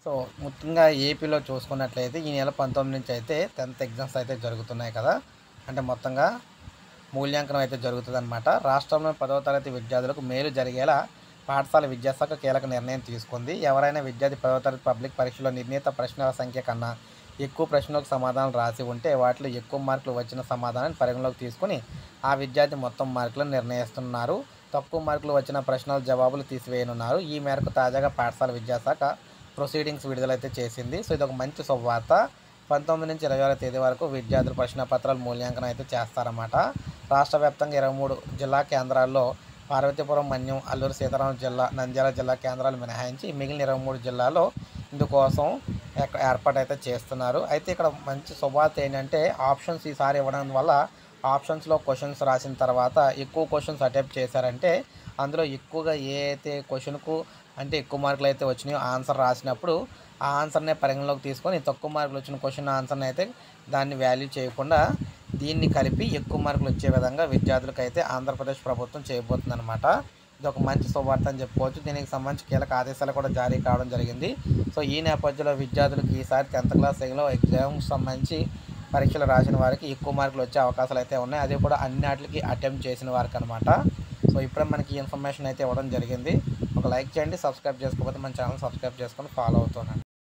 so ముఖ్యంగా ఏపీలో చూసుకున్నట్లయితే ఈ నెల పంతొమ్మిది నుంచి అయితే టెన్త్ ఎగ్జామ్స్ అయితే జరుగుతున్నాయి కదా అంటే మొత్తంగా మూల్యాంకనం అయితే జరుగుతుందన్నమాట రాష్ట్రంలో పదవ తరగతి విద్యార్థులకు మేలు జరిగేలా పాఠశాల విద్యాశాఖ కీలక నిర్ణయం తీసుకుంది ఎవరైనా విద్యార్థి పదవ తరగతి పబ్లిక్ పరీక్షలో నిర్ణీత ప్రశ్నల సంఖ్య కన్నా ఎక్కువ ప్రశ్నలకు సమాధానం రాసి ఉంటే వాటిలో ఎక్కువ మార్కులు వచ్చిన సమాధానాన్ని పరిగణలోకి తీసుకుని ఆ విద్యార్థి మొత్తం మార్కులను నిర్ణయిస్తున్నారు తక్కువ మార్కులు వచ్చిన ప్రశ్నల జవాబులు తీసివేయనున్నారు ఈ మేరకు తాజాగా పాఠశాల విద్యాశాఖ ప్రొసీడింగ్స్ విడుదలైతే చేసింది సో ఇది ఒక మంచి శుభవార్త పంతొమ్మిది నుంచి ఇరవై ఆరో తేదీ వరకు విద్యార్థుల ప్రశ్న పత్రాలు మూల్యాంకనం అయితే చేస్తారన్నమాట రాష్ట్ర వ్యాప్తంగా ఇరవై మూడు జిల్లా కేంద్రాల్లో పార్వతీపురం మన్యం అల్లూరు సీతారామం జిల్లా నంద్యాల జిల్లా కేంద్రాలు మినహాయించి మిగిలిన ఇరవై మూడు జిల్లాలో ఇందుకోసం ఏక- ఏర్పాటు అయితే చేస్తున్నారు అయితే ఇక్కడ మంచి శుభార్త ఏంటంటే ఆప్షన్స్ ఈసారి ఇవ్వడం వల్ల ఆప్షన్స్లో క్వశ్చన్స్ రాసిన తర్వాత ఎక్కువ క్వశ్చన్స్ అటెంప్ట్ చేశారంటే అందులో ఎక్కువగా ఏ అయితే క్వశ్చన్కు అంటే ఎక్కువ మార్కులు అయితే వచ్చినాయో ఆన్సర్ రాసినప్పుడు ఆ ఆన్సర్నే పరిగణలోకి తీసుకొని తక్కువ మార్కులు వచ్చిన క్వశ్చన్ ఆన్సర్ని అయితే దాన్ని వాల్యూ చేయకుండా దీన్ని కలిపి ఎక్కువ మార్కులు వచ్చే విధంగా విద్యార్థులకు అయితే ఆంధ్రప్రదేశ్ ప్రభుత్వం చేయబోతుందన్నమాట ఇది ఒక మంచి శుభార్త అని చెప్పుకోవచ్చు దీనికి సంబంధించి కీలక ఆదేశాలు కూడా జారీ కావడం జరిగింది సో ఈ నేపథ్యంలో విద్యార్థులకు ఈసారి టెన్త్ క్లాస్ లో ఎగ్జామ్స్ సంబంధించి పరీక్షలు రాసిన వారికి ఎక్కువ మార్కులు వచ్చే అవకాశాలు అయితే ఉన్నాయి అది కూడా అన్నిటికి అటెంప్ట్ చేసిన వారికి అనమాట సో ఇప్పుడే మనకి ఈ ఇన్ఫర్మేషన్ అయితే ఇవ్వడం జరిగింది ఒక లైక్ చేయండి సబ్స్క్రైబ్ చేసుకోకపోతే మన ఛానల్ సబ్స్క్రైబ్ చేసుకొని ఫాలో అవుతున్నాను